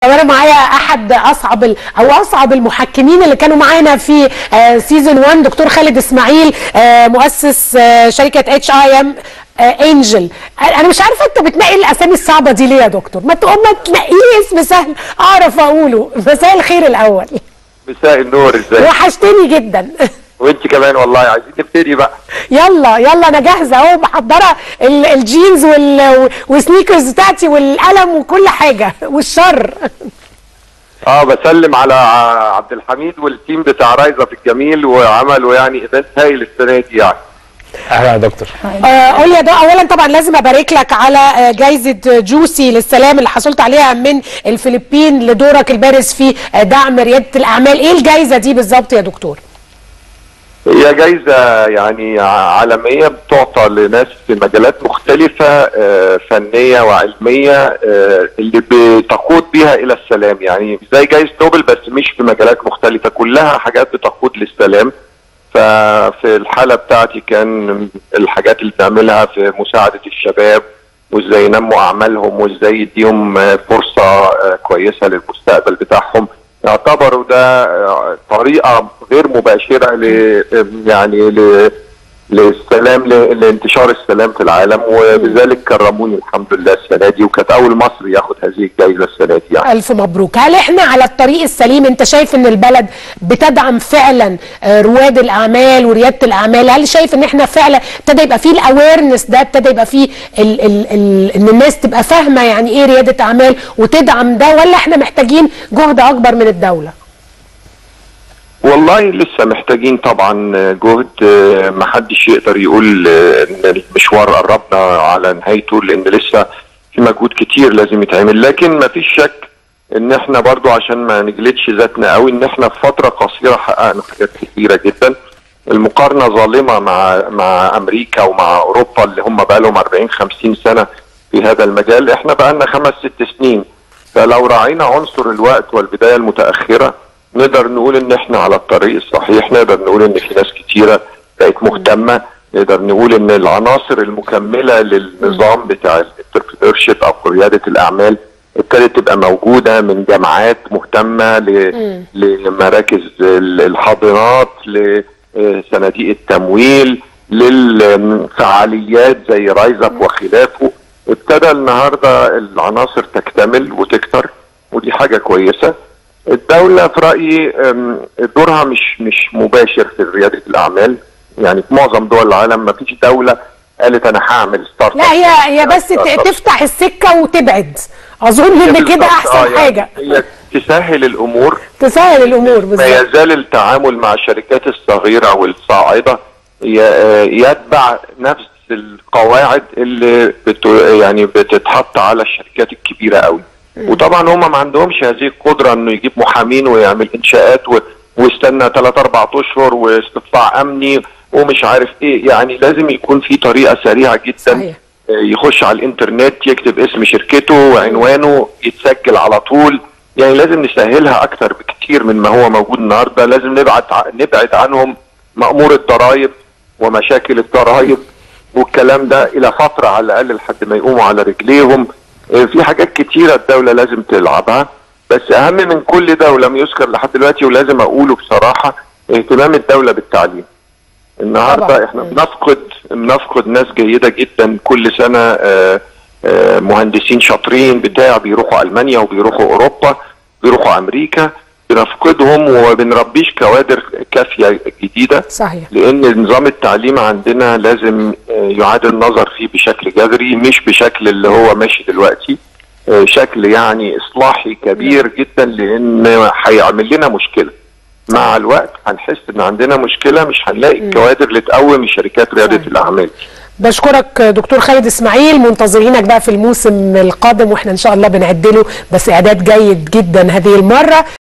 وانا معايا احد اصعب ال- او اصعب المحكمين اللي كانوا معانا في آه، سيزون 1 دكتور خالد اسماعيل آه، مؤسس آه، شركه اتش اي ام انجل انا مش عارفه انت بتنقي الاسامي الصعبه دي ليه يا دكتور ما تقوم ما تنقي لي اسم سهل اعرف اقوله مساء الخير الاول مساء النور ازاي وحشتني جدا وانت كمان والله عايزين نبتدي بقى يلا يلا انا جاهزه اهو محضره ال- الجينز وال- والسنيكرز بتاعتي والقلم وكل حاجه والشر اه بسلم على ع- عبد الحميد والتيم بتاع رايزه في الجميل وعملوا يعني ايفنت هايل السنه دي يعني اهلا يا دكتور آه، قول يا دو اولا طبعا لازم ابارك لك على آه، جايزه جوسي للسلام اللي حصلت عليها من الفلبين لدورك البارز في آه، دعم رياده الاعمال ايه الجايزه دي بالظبط يا دكتور هي جايزه يعني ع- عالميه بتعطى لناس في مجالات مختلفه آه، فنيه وعلميه آه، اللي بتقود بيها الى السلام يعني زي جايزه نوبل بس مش في مجالات مختلفه كلها حاجات بتقود للسلام ففي الحاله بتاعتي كان الحاجات اللي بنعملها في مساعده الشباب وازاي ينموا اعمالهم وازاي يديهم آه، فرصه آه، كويسه للمستقبل بتاعهم يعتبروا ده آه، طريقه غير مباشره ل يعني ل للسلام ل- لانتشار السلام في العالم وبذلك كرموني الحمد لله السنه دي وكانت اول مصري ياخد هذه الجائزه السنه دي يعني. الف مبروك هل احنا على الطريق السليم انت شايف ان البلد بتدعم فعلا آه، رواد الاعمال ورياده الاعمال هل شايف ان احنا فعلا ابتدى يبقى فيه الاويرنس ده ابتدى يبقى فيه ال ال ال ان الناس تبقى فاهمه يعني ايه رياده اعمال وتدعم ده ولا احنا محتاجين جهد اكبر من الدوله والله لسه محتاجين طبعا جهد آه، محدش يقدر يقول آه، ان المشوار قربنا على نهايته لان لسه في مجهود كتير لازم يتعمل لكن ما فيش شك ان احنا برضو عشان ما نجلدش ذاتنا قوي ان احنا في فتره قصيره حققنا حاجات كتيره جدا المقارنه ظالمه مع مع امريكا ومع اوروبا اللي هم بقى لهم 40 50 سنه في هذا المجال احنا بقى لنا خمس ست سنين فلو راعينا عنصر الوقت والبدايه المتاخره نقدر نقول ان احنا على الطريق الصحيح نقدر نقول ان في ناس كتيره بقت مهتمه نقدر نقول ان العناصر المكمله للنظام بتاع الانتربرينورشيب او رياده الاعمال ابتدت تبقى موجوده من جامعات مهتمه ل- لمراكز ال- الحاضنات لصناديق التمويل للفعاليات زي رايز اب وخلافه ابتدى النهارده العناصر تكتمل وتكتر ودي حاجه كويسه الدولة في رأيي أم، دورها مش مش مباشر في ريادة الأعمال يعني في معظم دول العالم ما فيش دولة قالت أنا هعمل ستارت لا هي هي بس ت- تفتح السكه وتبعد اظن ان كده احسن حاجه هي تسهل الأمور تسهل الامور ما بالظبط يزال التعامل مع الشركات الصغيرة والصاعدة ي- يتبع نفس القواعد اللي بت يعني بتتحط على الشركات الكبيرة قوي وطبعا هم ما عندهمش هذه القدرة انه يجيب محامين ويعمل انشاءات و... ويستنى 3 4 اشهر واستطلاع امني ومش عارف ايه يعني لازم يكون في طريقة سريعة جدا صحيح. يخش على الانترنت يكتب اسم شركته وعنوانه يتسجل على طول يعني لازم نسهلها اكتر بكتير من ما هو موجود النهارده لازم نبعد ع- نبعد عنهم مأمور الضرائب ومشاكل الضرائب والكلام ده الى فتره على الاقل لحد ما يقوموا على رجليهم آه، في حاجات كتيره الدوله لازم تلعبها بس اهم من كل ده ولم يذكر لحد دلوقتي ولازم اقوله بصراحه اهتمام الدوله بالتعليم النهارده طبعاً. احنا بنفقد بنفقد ناس جيده جدا كل سنه آه، آه، مهندسين شاطرين بتاع بيروحوا المانيا وبيروحوا اوروبا بيروحوا امريكا بنفقدهم وما بنربيش كوادر كافيه جديده صحيح لان نظام التعليم عندنا لازم آه، يعاد النظر فيه بشكل جذري مش بشكل اللي هو ماشي دلوقتي آه، شكل يعني اصلاحي كبير جدا لان هيعمل لنا مشكله مع الوقت هنحس ان عندنا مشكله مش هنلاقي الكوادر اللي تقوم شركات رياده صحيح. الاعمال بشكرك دكتور خالد اسماعيل منتظرينك بقى في الموسم القادم واحنا ان شاء الله بنعد له بس اعداد جيد جدا هذه المره